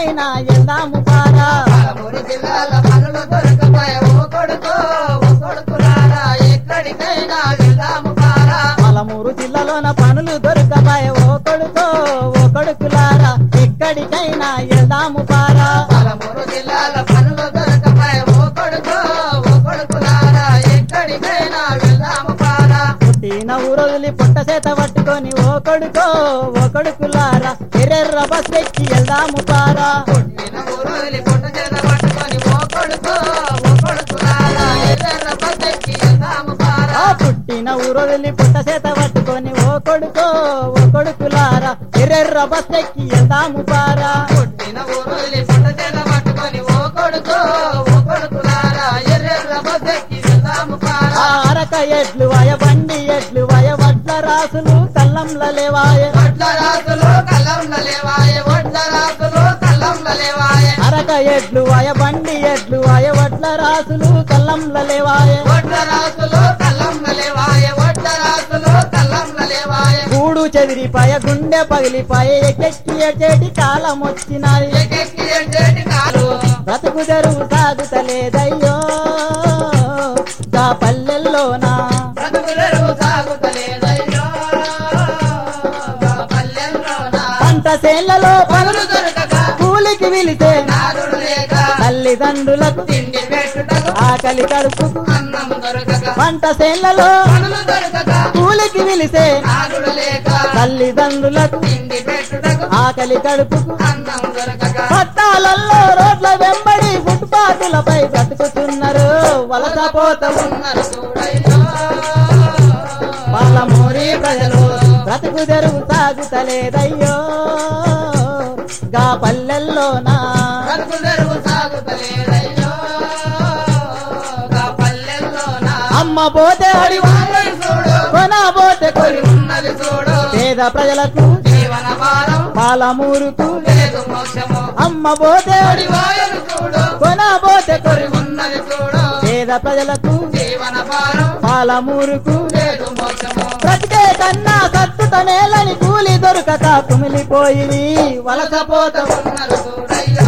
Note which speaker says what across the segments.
Speaker 1: ఎక్కడికైనా వెళ్దాము పారా
Speaker 2: పాలమూరు జిల్లాల పనులు దొరకపాయ ఓ కొడుకో ఓ కొడుకులారా ఎక్కడికైనా వెళ్దాము పారా
Speaker 1: పలమూరు జిల్లాలోన పనులు దొరకబాయ ఓ కొడుకో ఓ కొడుకులారా ఎక్కడికైనా వెళ్దాము పారా
Speaker 2: పాలమూరు జిల్లాల పనులు దొరకపాయ ఓ కొడుకో ఓ కొడుకులారా ఎక్కడికైనా వెళ్దాము పారా
Speaker 1: పుట్టిన ఊరొదిలి పుట్ట చేత పట్టుకొని ఓ కొడుకో ఓ కొడుకులారా ఎర్రెర్ర బస్ ఎక్కి వెళ్దాము పారా
Speaker 2: పుట్టిన ఊరులి పుట్ట చేత పట్టుకొని ఓ కొడుకో ఓ కొడుకులారా ఎర్ర బస్సెక్కి వెళ్దాము పారా
Speaker 1: ఆ పుట్టిన ఊరొదిలి పుట్ట చేత పట్టుకొని ఓ కొడుకో ఓ కొడుకులారా ఎర్రెర్ర బస్ ఎక్కి వెళ్దాము పారా
Speaker 2: పుట్టిన ఊరులి పుట్ట చేత పట్టుకొని ఓ కొడుకో ఓ కొడుకులారా ఎర్ర బస్సెక్కి వెళ్దాము పారా
Speaker 1: ఆ అరక ఎడ్లు వయ బండి ఎడ్లు వయ వడ్ల రాసులు కల్లంల లేవాయ
Speaker 2: వడ్ల రాసులు కల్లంల లేవాయ వడ్ల రాసులు కల్లంల లేవాయ
Speaker 1: అరక ఎడ్లు వయ బండి ఎడ్లు వయ వడ్ల రాసులు కల్లంల లేవాయ
Speaker 2: వడ్ల రాసులు కల్లంల లేవాయ వడ్ల రాసులు కల్లంల లేవాయ
Speaker 1: గూడు చెదిరిపాయ గుండె పగిలిపాయ ఎక్కెక్కి ఎడ్చేటి కాలం వచ్చినాయి
Speaker 2: ఎకెక్కి ఎడ్డేటి కాలు
Speaker 1: బ్రతుకు తెరువు సాగుతలేదయ్యో గా పల్లెల్లోనా
Speaker 2: బ్రతుకులెరువు సాగుతలేదయ్యో మా పల్లెల్లోన
Speaker 1: పంట చేళ్లలో
Speaker 2: పనులు దొరకక
Speaker 1: కూలికి విలితే
Speaker 2: నాదుడు లేక
Speaker 1: తల్లిదండ్రులకు
Speaker 2: తిండి పెట్టుటకు
Speaker 1: ఆకలి కడుపుకు
Speaker 2: అన్నం దొరకక
Speaker 1: పంట చేళ్లలో
Speaker 2: పనులు దొరకక
Speaker 1: కూలికి విలిసే
Speaker 2: నాదుడు లేక
Speaker 1: తల్లిదండ్రులకు
Speaker 2: తిండి పెట్టుటకు
Speaker 1: ఆకలి కడుపుకు
Speaker 2: అన్నం దొరకక
Speaker 1: పట్టాలల్లో రోడ్ల వెంబడి ఫుట్పాతులపై బ్రతుకుతున్నారు వలస పోతము
Speaker 2: ఉన్నారు చూడయ్యో
Speaker 1: పాలమూరి ప్రజలు బ్రతుకు తెరువు సాగుతలేదయ్యో గా పల్లెల్లోనా
Speaker 2: బ్రతుకులెరువు సాగుతలేదయ్యో మా పల్లెల్లోన
Speaker 1: అమ్మ పోతే అడివా
Speaker 2: వారై చూడు
Speaker 1: కొన పోతే
Speaker 2: కొరి
Speaker 1: కొరి
Speaker 2: ఉన్నది చూడు
Speaker 1: పేద ప్రజలకు
Speaker 2: జీవన భారం
Speaker 1: పాలమూరుకు
Speaker 2: లేదు మోక్షము
Speaker 1: అమ్మ పోతే అడివా
Speaker 2: అడివాయలు చూడు
Speaker 1: కొన పోతే కొరి
Speaker 2: ఉన్నది చూడు
Speaker 1: పేద ప్రజలకు
Speaker 2: జీవన భారం
Speaker 1: పాలమూరుకు
Speaker 2: లేదు మోక్షము
Speaker 1: బ్రతికే కన్నా సత్తుత నేలని కూలి దొరకక కుమిలిపోయి వలస పోతము
Speaker 2: ఉన్నారు చూడయ్యో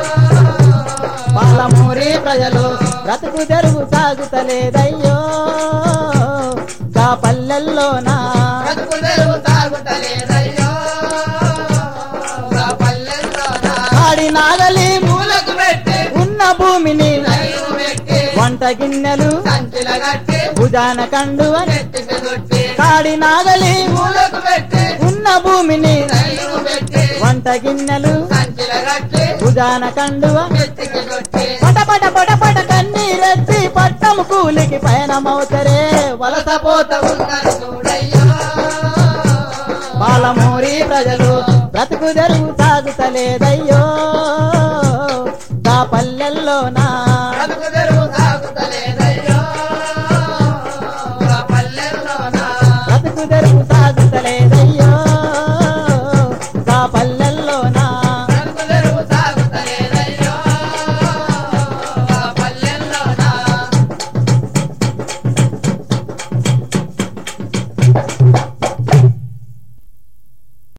Speaker 1: పాలమూరి ప్రజలు బ్రతుకు తెరువు సాగుతలేదయ్యో గా పల్లెల్లోనా
Speaker 2: బ్రతుకులెరువు సాగుతలేదయ్యో మా పల్లెల్లోన
Speaker 1: ఆడి నాగలి
Speaker 2: మూలకు పెట్టి
Speaker 1: ఉన్న భూమిని
Speaker 2: రైలు పెట్టి
Speaker 1: వంట గిన్నెలు
Speaker 2: సంచిల కట్టి
Speaker 1: భుజాన కండువ
Speaker 2: నెత్తికి చుట్టి
Speaker 1: కాడి నాగలి
Speaker 2: మూలకు పెట్టి
Speaker 1: ఉన్న భూమిని
Speaker 2: రైలు పెట్టి
Speaker 1: వంట గిన్నెలు
Speaker 2: సంచిల కట్టి
Speaker 1: భుజాన కండువ
Speaker 2: నెత్తికి చుట్టి
Speaker 1: పట పట పట పట కన్నీరెత్తి పట్టము కూలికి పయనమవుతరే వలస పోత
Speaker 2: ఉన్నారు చూడయ్యో
Speaker 1: పాలమూరి ప్రజలు బ్రతుకు తెరువు సాగుతలేదయ్యో గా పల్లెల్లోనా